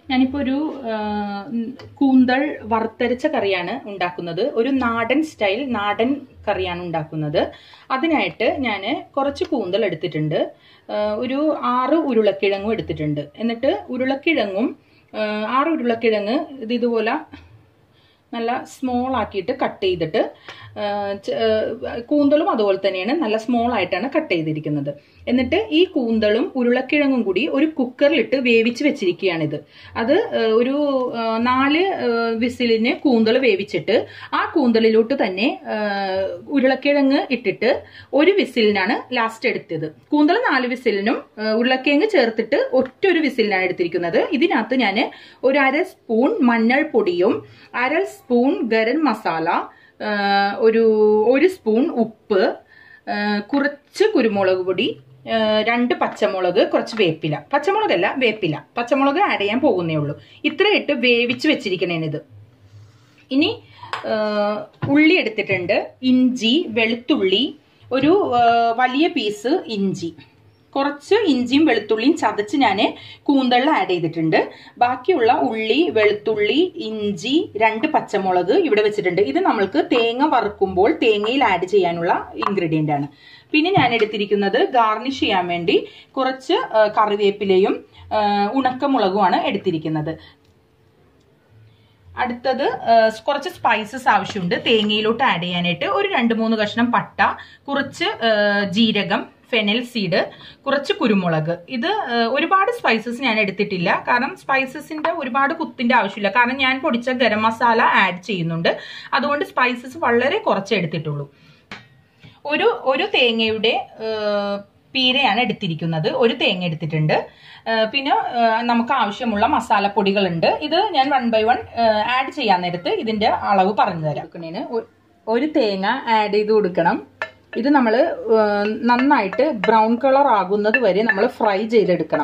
ഞാനിപ്പോൾ ഒരു ആ, ഉം, കൂന്തൽ വറുത്തരച്ച കറിയാണ് ഉണ്ടാക്കുന്നത് ഒരു നാടൻ സ്റ്റൈൽ നാടൻ കറിയാണ് ഉണ്ടാക്കുന്നത് അതിനായിട്ട് ഞാൻ കുറച്ച് കൂന്തൽ എടുത്തിട്ടുണ്ട് ആ, ഒരു ആറ് ഉരുളക്കിഴങ്ങും എടുത്തിട്ടുണ്ട് എന്നിട്ട് ഉരുളക്കിഴങ്ങും ആ, ആറ് ഉരുളക്കിഴങ്ങ് ഇത് ഇതുപോലെ നല്ല സ്മോൾ ആക്കിയിട്ട് കട്ട് ചെയ്തിട്ട് ആ, ച- ആ, കൂന്തലും അതുപോലെ തന്നെയാണ് നല്ല സ്മോൾ ആയിട്ടാണ് കട്ട് ചെയ്തിരിക്കുന്നത് എന്നിട്ട് ഈ കൂന്തളും ഉരുളക്കിഴങ്ങും കൂടി ഒരു കുക്കറിലിട്ട് വേവിച്ച് വെച്ചിരിക്കുകയാണിത് അത് ആ, ഒരു ആ, നാല് ആ, വിസിലിന് കൂന്തൽ വേവിച്ചിട്ട് ആ കൂന്തലിലോട്ട് തന്നെ ആ, ഉരുളക്കിഴങ്ങ് ഇട്ടിട്ട് ഒരു വിസിലിനാണ് ലാസ്റ്റ് എടുത്തത് കൂന്തൽ നാല് വിസിലിനും ആ, ഉരുളക്കിഴങ്ങ് ചേർത്തിട്ട് ഒറ്റ ഒരു വിസിലിനാണ് എടുത്തിരിക്കുന്നത് ഇതിനകത്ത് ഞാൻ ഒരു അര സ്പൂൺ മഞ്ഞൾപ്പൊടിയും അര സ്പൂൺ ഗരം മസാല ആ, ഒരു ഒരു സ്പൂൺ ഉപ്പ് ആ, കുറച്ച് കുരുമുളക് പൊടി ആ, രണ്ട് പച്ചമുളക് കുറച്ച് വേപ്പില പച്ചമുളകല്ല വേപ്പില പച്ചമുളക് ആഡ് ചെയ്യാൻ പോകുന്നേ ഉള്ളൂ ഇത്ര ഇട്ട് വേവിച്ച് വെച്ചിരിക്കണേനിത് ഇനി ആ, ഉള്ളി എടുത്തിട്ടുണ്ട് ഇഞ്ചി വെളുത്തുള്ളി ഒരു ആ, വലിയ പീസ് ഇഞ്ചി കുറച്ച് ഇഞ്ചിയും വെളുത്തുള്ളിയും ചതച്ച് ഞാൻ കൂന്തളിൽ ആഡ് ചെയ്തിട്ടുണ്ട് ബാക്കിയുള്ള ഉള്ളി വെളുത്തുള്ളി ഇഞ്ചി രണ്ട് പച്ചമുളക് ഇവിടെ വെച്ചിട്ടുണ്ട് ഇത് നമ്മൾക്ക് തേങ്ങ വറുക്കുമ്പോൾ തേങ്ങയിൽ ആഡ് ചെയ്യാനുള്ള ഇൻഗ്രീഡിയന്റ് ആണ് പിന്നെ ഞാൻ എടുത്തിരിക്കുന്നത് ഗാർണിഷ് ചെയ്യാൻ വേണ്ടി കുറച്ച് ആ, കറിവേപ്പിലയും ആ, ഉണക്കമുളകുമാണ് എടുത്തിരിക്കുന്നത് അടുത്തത് ആ, കുറച്ച് സ്പൈസസ് ആവശ്യമുണ്ട് തേങ്ങയിലോട്ട് ആഡ് ചെയ്യാനായിട്ട് ഒരു രണ്ട് മൂന്ന് കഷ്ണം പട്ട കുറച്ച് ആ, ജീരകം ഫെനൽ സീഡ് കുറച്ച് കുരുമുളക് ഇത് ആ, ഒരുപാട് സ്പൈസസ് ഞാൻ എടുത്തിട്ടില്ല കാരണം സ്പൈസസിന്റെ ഒരുപാട് കുത്തിന്റെ ആവശ്യമില്ല കാരണം ഞാൻ പൊടിച്ച ഗരം മസാല ആഡ് ചെയ്യുന്നുണ്ട് അതുകൊണ്ട് സ്പൈസസ് വളരെ കുറച്ചേ എടുത്തിട്ടുള്ളൂ ഒരു ഒരു തേങ്ങയുടെ ആ, പീരയാണ് എടുത്തിരിക്കുന്നത് ഒരു തേങ്ങ എടുത്തിട്ടുണ്ട് ആ, പിന്നെ ആ, നമുക്ക് ആവശ്യമുള്ള മസാലപ്പൊടികളുണ്ട് ഇത് ഞാൻ വൺ ബൈ വൺ ആഡ് ചെയ്യാൻ നേരത്ത് ഇതിന്റെ അളവ് പറഞ്ഞു തരാം കൊടുക്കണേന് ഒ- ഒരു തേങ്ങ ആഡ് ചെയ്ത് കൊടുക്കണം ഇത് നമ്മൾ നന്നായിട്ട് ബ്രൗൺ കളർ ആകുന്നത് വരെ നമ്മൾ ഫ്രൈ ചെയ്തെടുക്കണം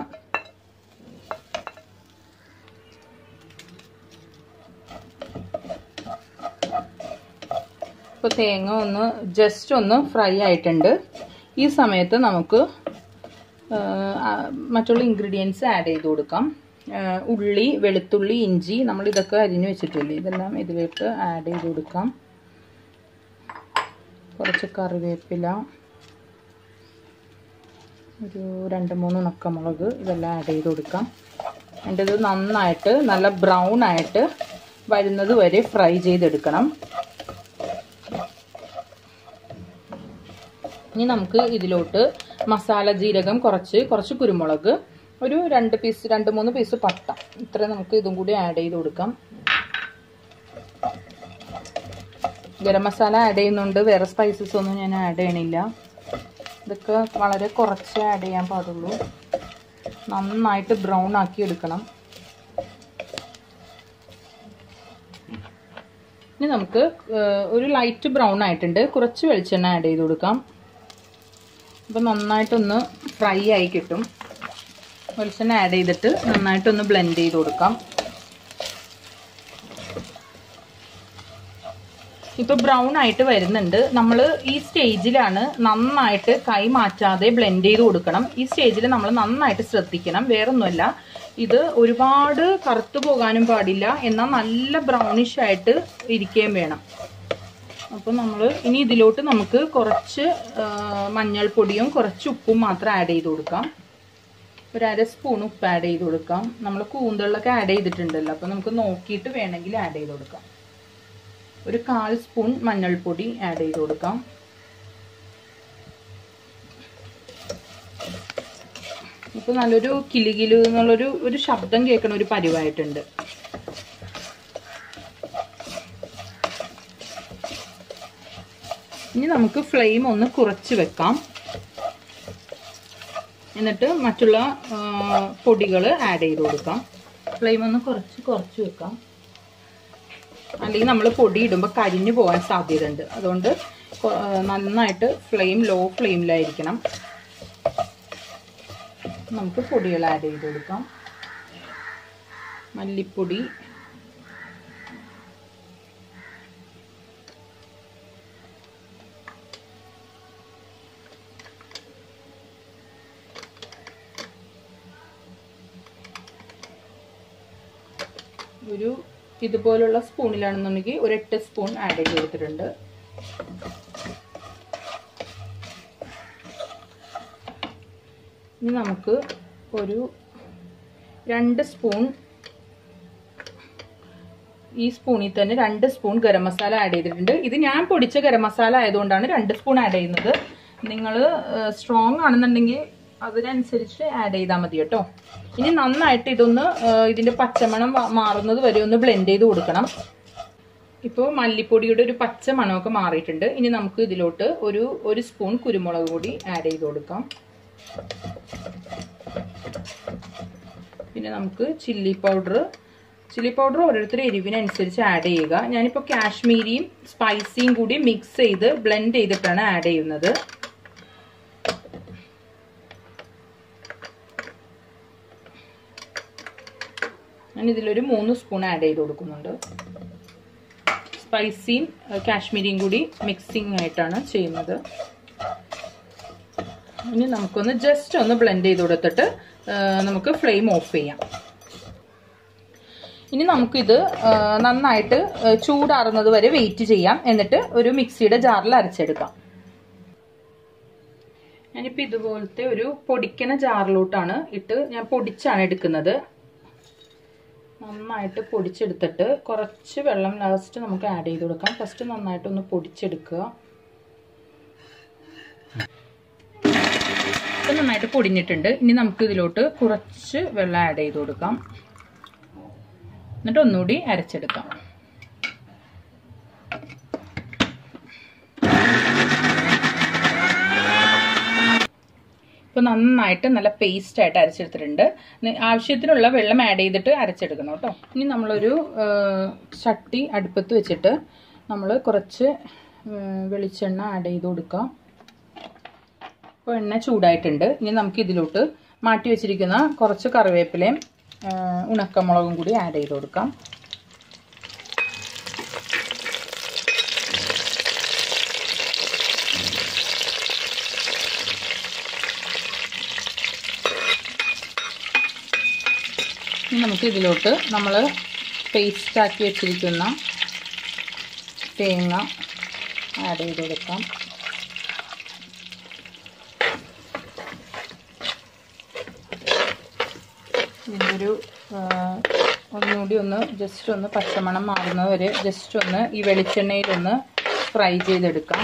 ഇപ്പോൾ തേങ്ങ ഒന്ന് ജസ്റ്റ് ഒന്ന് ഫ്രൈ ആയിട്ടുണ്ട് ഈ സമയത്ത് നമുക്ക് ആ, ആ, മറ്റുള്ള ഇൻഗ്രീഡിയൻസ് ആഡ് ചെയ്ത് കൊടുക്കാം ആ, ഉള്ളി വെളുത്തുള്ളി ഇഞ്ചി നമ്മൾ ഇതൊക്കെ അരിഞ്ഞു വെച്ചിട്ടില്ലേ ഇതെല്ലാം ഇതിലേക്ക് ആഡ് ചെയ്ത് കൊടുക്കാം കുറച്ച് കറിവേപ്പില ഒരു രണ്ട് മൂന്ന് ഉണക്കമുളക് ഇതെല്ലാം ആഡ് ചെയ്ത് കൊടുക്കാം എന്നിട്ട് ഇത് നന്നായിട്ട് നല്ല ബ്രൗൺ ആയിട്ട് വരുന്നത് വരെ ഫ്രൈ ചെയ്തെടുക്കണം ഇനി നമുക്ക് ഇതിലോട്ട് മസാല ജീരകം കുറച്ച് കുറച്ച് കുരുമുളക് ഒരു രണ്ട് പീസ് രണ്ട് മൂന്ന് പീസ് പട്ട ഇത്ര നമുക്ക് ഇതും കൂടി ആഡ് ചെയ്ത് കൊടുക്കാം ഗരം മസാല ആഡ് ചെയ്യുന്നുണ്ട് വേറെ സ്പൈസസ് ഒന്നും ഞാൻ ആഡ് ചെയ്യണില്ല ഇതൊക്കെ വളരെ കുറച്ച് ആഡ് ചെയ്യാൻ പാടുള്ളൂ നന്നായിട്ട് ബ്രൗൺ ആക്കി എടുക്കണം ഇനി നമുക്ക് ഏഹ്, ഒരു ലൈറ്റ് ബ്രൗൺ ആയിട്ടുണ്ട് കുറച്ച് വെളിച്ചെണ്ണ ആഡ് ചെയ്ത് കൊടുക്കാം അപ്പം നന്നായിട്ടൊന്ന് ഫ്രൈ ആയി കിട്ടും വെളിച്ചെണ്ണ ആഡ് ചെയ്തിട്ട് നന്നായിട്ടൊന്ന് ബ്ലെൻഡ് ചെയ്ത് കൊടുക്കാം ഇപ്പൊ ബ്രൗൺ ആയിട്ട് വരുന്നുണ്ട് നമ്മൾ ഈ സ്റ്റേജിലാണ് നന്നായിട്ട് കൈ മാറ്റാതെ ബ്ലെൻഡ് ചെയ്ത് കൊടുക്കണം ഈ സ്റ്റേജിൽ നമ്മൾ നന്നായിട്ട് ശ്രദ്ധിക്കണം വേറൊന്നുമല്ല ഇത് ഒരുപാട് കറുത്തു പോകാനും പാടില്ല എന്നാൽ നല്ല ബ്രൗണിഷ് ആയിട്ട് ഇരിക്കുകയും വേണം അപ്പോൾ നമ്മൾ ഇനി ഇതിലോട്ട് നമുക്ക് കുറച്ച് ആ, മഞ്ഞൾപ്പൊടിയും കുറച്ച് ഉപ്പും മാത്രം ആഡ് ചെയ്ത് കൊടുക്കാം ഒരു അര സ്പൂൺ ഉപ്പ് ആഡ് ചെയ്ത് കൊടുക്കാം നമ്മൾ കൂന്തളിലൊക്കെ ആഡ് ചെയ്തിട്ടുണ്ടല്ലോ അപ്പോൾ നമുക്ക് നോക്കിയിട്ട് വേണമെങ്കിൽ ആഡ് ചെയ്ത് കൊടുക്കാം ഒരു കാൽ സ്പൂൺ മഞ്ഞൾപ്പൊടി ആഡ് ചെയ്ത് കൊടുക്കാം ഇപ്പൊ നല്ലൊരു കിലുകിലു എന്നുള്ളൊരു ഒരു ശബ്ദം കേൾക്കണ ഒരു പരിവായിട്ടുണ്ട് ഇനി നമുക്ക് ഫ്ലെയിം ഒന്ന് കുറച്ച് വെക്കാം എന്നിട്ട് മറ്റുള്ള പൊടികൾ ആഡ് ചെയ്ത് കൊടുക്കാം ഫ്ലെയിം ഒന്ന് കുറച്ച് കുറച്ച് വെക്കാം അല്ലെങ്കിൽ നമ്മൾ പൊടി ഇടുമ്പോൾ കരിഞ്ഞു പോകാൻ സാധ്യതയുണ്ട് അതുകൊണ്ട് കൊ- ആ, നന്നായിട്ട് ഫ്ലെയിം ലോ ഫ്ലെയിമിലായിരിക്കണം നമുക്ക് പൊടികൾ ആഡ് ചെയ്ത് കൊടുക്കാം മല്ലിപ്പൊടി ഒരു ഇതുപോലുള്ള സ്പൂണിലാണെന്നുണ്ടെങ്കിൽ ഒരു എട്ട് സ്പൂൺ ആഡ് ചെയ്ത് കൊടുത്തിട്ടുണ്ട് ഇനി നമുക്ക് ഒരു രണ്ട് സ്പൂൺ ഈ സ്പൂണിൽ തന്നെ രണ്ട് സ്പൂൺ ഗരം മസാല ആഡ് ചെയ്തിട്ടുണ്ട് ഇത് ഞാൻ പൊടിച്ച ഗരം മസാല ആയതുകൊണ്ടാണ് രണ്ട് സ്പൂൺ ആഡ് ചെയ്യുന്നത് നിങ്ങൾ സ്ട്രോങ് ആണെന്നുണ്ടെങ്കിൽ അതിനനുസരിച്ച് ആഡ് ചെയ്താൽ മതി കേട്ടോ ഇനി നന്നായിട്ട് ഇതൊന്ന് ഇതിൻ്റെ പച്ചമണം മാറുന്നത് വരെ ഒന്ന് ബ്ലെൻഡ് ചെയ്ത് കൊടുക്കണം ഇപ്പോൾ മല്ലിപ്പൊടിയുടെ ഒരു പച്ച മണമൊക്കെ മാറിയിട്ടുണ്ട് ഇനി നമുക്ക് ഇതിലോട്ട് ഒരു ഒരു സ്പൂൺ കുരുമുളക് പൊടി ആഡ് ചെയ്ത് കൊടുക്കാം പിന്നെ നമുക്ക് ചില്ലി പൗഡർ ചില്ലി പൗഡർ ഓരോരുത്തർ എരിവിനനുസരിച്ച് ആഡ് ചെയ്യുക ഞാനിപ്പോൾ കാശ്മീരിയും സ്പൈസിയും കൂടി മിക്സ് ചെയ്ത് ബ്ലെൻഡ് ചെയ്തിട്ടാണ് ആഡ് ചെയ്യുന്നത് ഞാൻ ഇതിലൊരു മൂന്ന് സ്പൂൺ ആഡ് ചെയ്ത് കൊടുക്കുന്നുണ്ട് സ്പൈസിയും കാശ്മീരിയും കൂടി മിക്സിങ് ആയിട്ടാണ് ചെയ്യുന്നത് ഇനി നമുക്കൊന്ന് ജസ്റ്റ് ഒന്ന് ബ്ലെൻഡ് ചെയ്ത് കൊടുത്തിട്ട് നമുക്ക് ഫ്ലെയിം ഓഫ് ചെയ്യാം ഇനി നമുക്കിത് നന്നായിട്ട് ചൂടാറുന്നത് വരെ വെയിറ്റ് ചെയ്യാം എന്നിട്ട് ഒരു മിക്സിയുടെ ജാറിൽ അരച്ചെടുക്കാം ഞാനിപ്പോൾ ഇതുപോലത്തെ ഒരു പൊടിക്കണ ജാറിലോട്ടാണ് ഇട്ട് ഞാൻ പൊടിച്ചാണ് എടുക്കുന്നത് നന്നായിട്ട് പൊടിച്ചെടുത്തിട്ട് കുറച്ച് വെള്ളം ലാസ്റ്റ് നമുക്ക് ആഡ് ചെയ്ത് കൊടുക്കാം ഫസ്റ്റ് നന്നായിട്ടൊന്ന് പൊടിച്ചെടുക്കുക ഇപ്പം നന്നായിട്ട് പൊടിഞ്ഞിട്ടുണ്ട് ഇനി നമുക്ക് ഇതിലോട്ട് കുറച്ച് വെള്ളം ആഡ് ചെയ്ത് കൊടുക്കാം എന്നിട്ട് ഒന്നുകൂടി അരച്ചെടുക്കാം ഇപ്പോൾ നന്നായിട്ട് നല്ല പേസ്റ്റ് ആയിട്ട് അരച്ചെടുത്തിട്ടുണ്ട് ആവശ്യത്തിനുള്ള വെള്ളം ആഡ് ചെയ്തിട്ട് അരച്ചെടുക്കണം കേട്ടോ ഇനി നമ്മളൊരു ചട്ടി അടുപ്പത്ത് വെച്ചിട്ട് നമ്മൾ കുറച്ച് വെളിച്ചെണ്ണ ആഡ് ചെയ്ത് കൊടുക്കാം ഇപ്പോൾ എണ്ണ ചൂടായിട്ടുണ്ട് ഇനി നമുക്ക് ഇതിലോട്ട് മാറ്റി വെച്ചിരിക്കുന്ന കുറച്ച് കറിവേപ്പിലയും ഉണക്കമുളകും കൂടി ആഡ് ചെയ്ത് കൊടുക്കാം ഇനി നമുക്ക് ഇതിലോട്ട് നമ്മൾ പേസ്റ്റ് ആക്കി വെച്ചിരിക്കുന്ന തേങ്ങ ആഡ് ചെയ്ത് കൊടുക്കാം ഇതിൻ്റെ ഒരു ഒന്നുകൂടി ഒന്ന് ജസ്റ്റ് ഒന്ന് പച്ചമണം മാറുന്നത് വരെ ജസ്റ്റ് ഒന്ന് ഈ വെളിച്ചെണ്ണയിലൊന്ന് ഫ്രൈ ചെയ്തെടുക്കാം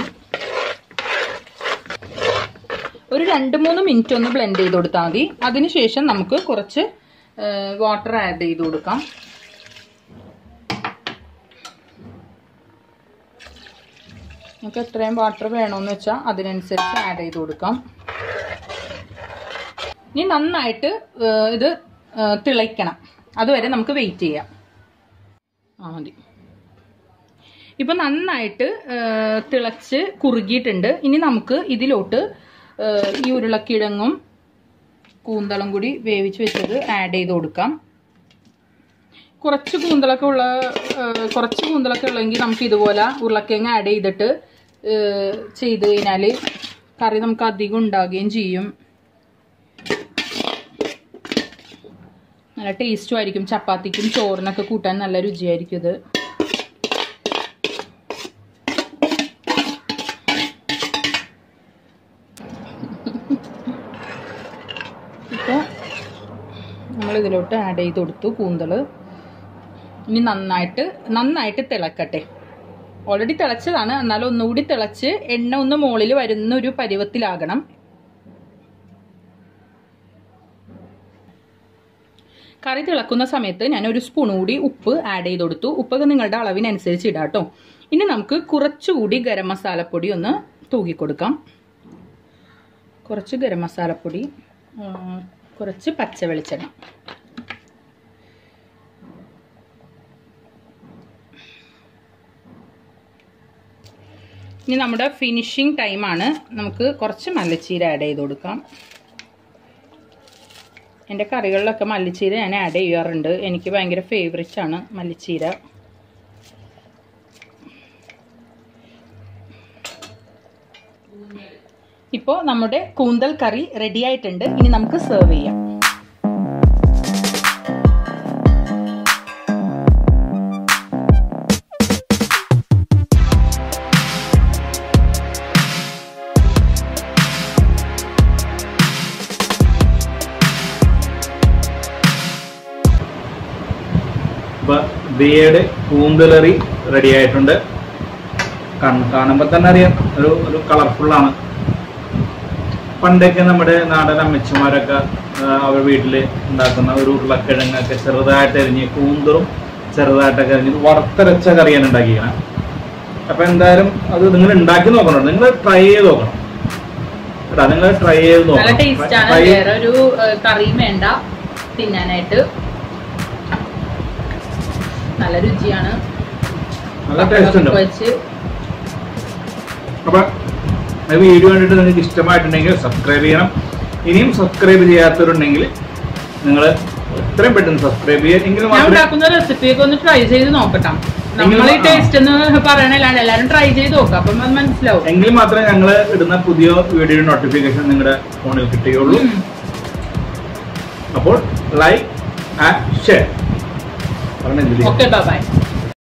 ഒരു രണ്ട് മൂന്ന് മിനിറ്റ് ഒന്ന് ബ്ലെൻഡ് ചെയ്ത് കൊടുത്താൽ മതി അതിനുശേഷം നമുക്ക് കുറച്ച് വാട്ടർ ആഡ് ചെയ്ത് കൊടുക്കാം നമുക്ക് എത്രയും വാട്ടർ വേണമെന്ന് വെച്ചാൽ അതിനനുസരിച്ച് ആഡ് ചെയ്ത് കൊടുക്കാം ഇനി നന്നായിട്ട് ഇത് തിളയ്ക്കണം അതുവരെ നമുക്ക് വെയിറ്റ് ചെയ്യാം ആ മതി ഇപ്പം നന്നായിട്ട് തിളച്ച് കുറുകിയിട്ടുണ്ട് ഇനി നമുക്ക് ഇതിലോട്ട് ഈ ഉരുളക്കിഴങ്ങും കൂന്തളും കൂടി വേവിച്ച് വെച്ചത് ആഡ് ചെയ്ത് കൊടുക്കാം കുറച്ച് കൂന്തളൊക്കെ ഉള്ള കുറച്ച് കൂന്തളൊക്കെ ഉള്ളെങ്കിൽ നമുക്ക് ഇതുപോലെ ഉരുളക്കിഴങ്ങ് ആഡ് ചെയ്തിട്ട് ചെയ്ത് കഴിഞ്ഞാൽ കറി നമുക്ക് അധികം ഉണ്ടാകുകയും ചെയ്യും നല്ല ടേസ്റ്റും ആയിരിക്കും ചപ്പാത്തിക്കും ചോറിനൊക്കെ കൂട്ടാൻ നല്ല രുചിയായിരിക്കും ഇത് ഇപ്പോൾ നമ്മൾ ഇതിലോട്ട് ആഡ് ചെയ്ത് കൊടുത്തു കൂന്തൾ ഇനി നന്നായിട്ട് നന്നായിട്ട് തിളക്കട്ടെ ഓൾറെഡി തിളച്ചതാണ് എന്നാലും ഒന്നുകൂടി തിളച്ച് എണ്ണ ഒന്ന് മുകളിൽ വരുന്ന ഒരു പരുവത്തിലാകണം കറി തിളക്കുന്ന സമയത്ത് ഞാൻ ഒരു സ്പൂൺ കൂടി ഉപ്പ് ആഡ് ചെയ്ത് കൊടുത്തു ഉപ്പൊക്കെ നിങ്ങളുടെ അളവിനനുസരിച്ച് ഇടാം കേട്ടോ ഇനി നമുക്ക് കുറച്ചുകൂടി ഗരം മസാലപ്പൊടി ഒന്ന് തൂക്കി കൊടുക്കാം കുറച്ച് ഗരം മസാലപ്പൊടി കുറച്ച് പച്ച വെളിച്ചെണ്ണ ഇനി നമ്മുടെ ഫിനിഷിങ് ടൈമാണ് നമുക്ക് കുറച്ച് മല്ലിച്ചീര ആഡ് ചെയ്ത് കൊടുക്കാം എൻ്റെ കറികളിലൊക്കെ മല്ലിച്ചീര ഞാൻ ആഡ് ചെയ്യാറുണ്ട് എനിക്ക് ഭയങ്കര ഫേവറേറ്റ് ആണ് മല്ലിച്ചീര ഇപ്പോൾ നമ്മുടെ കൂന്തൽ കറി റെഡി ആയിട്ടുണ്ട് ഇനി നമുക്ക് സെർവ് ചെയ്യാം ഇപ്പൊ ദിയയുടെ കൂന്തലറി റെഡി ആയിട്ടുണ്ട് കണ്ണ് കാണുമ്പോൾ തന്നെ അറിയാം ഒരു ഒരു കളർഫുള്ളാണ് പണ്ടൊക്കെ നമ്മുടെ നാടൻ അമ്മച്ചിമാരൊക്കെ ആ, അവർ വീട്ടിൽ ഉണ്ടാക്കുന്ന ഒരു ഉരുളക്കിഴങ്ങൊക്കെ ചെറുതായിട്ട് എരിഞ്ഞ് കൂന്തറും ചെറുതായിട്ടൊക്കെ എരിഞ്ഞ് വറുത്തരച്ച കറിയാണ് ഉണ്ടാക്കിക്കണം അപ്പൊ എന്തായാലും അത് നിങ്ങൾ ഉണ്ടാക്കി നോക്കണം നിങ്ങൾ ട്രൈ ചെയ്ത് നോക്കണം കേട്ടോ നിങ്ങൾ ട്രൈ ചെയ്ത് നല്ല നോക്കണം ടേസ്റ്റ് ആണ് Try- വേറെ ഒരു ഏഹ്, കറിയും വേണ്ട തിന്നാനായിട്ട് നല്ല രുചിയാണ് നല്ല ടേസ്റ്റ് ഉണ്ട് വെച്ച് അപ്പൊ ഈ വീഡിയോ കണ്ടിട്ട് നിങ്ങൾക്ക് ഇഷ്ടമായിട്ടുണ്ടെങ്കിൽ സബ്സ്ക്രൈബ് ചെയ്യണം ഇനിയും സബ്സ്ക്രൈബ് ചെയ്യാത്തവരുണ്ടെങ്കിൽ നിങ്ങൾ എത്രയും പെട്ടെന്ന് സബ്സ്ക്രൈബ് ചെയ്യുക എങ്കിൽ ഞാൻ മാത്രമേ ഉണ്ടാക്കുന്ന റെസിപ്പിയൊക്കെ ഒന്ന് ട്രൈ ചെയ്ത് നോക്കട്ടാം നമ്മൾ ഈ എങ്കിലും- ടേസ്റ്റ് എന്ന് പറയണല്ലാണ്ട് എല്ലാരും ട്രൈ ചെയ്ത് നോക്കാം അപ്പം അത് മനസ്സിലാവും എങ്കിൽ മാത്രമേ ഞങ്ങൾ ഇടുന്ന പുതിയ വീഡിയോ നോട്ടിഫിക്കേഷൻ നിങ്ങളുടെ ഫോണിൽ കിട്ടുകയുള്ളൂ ഉം. അപ്പോൾ ലൈക്ക് ആൻഡ് ഷെയർ പറഞ്ഞില്ലേ ഓക്കെ ബൈ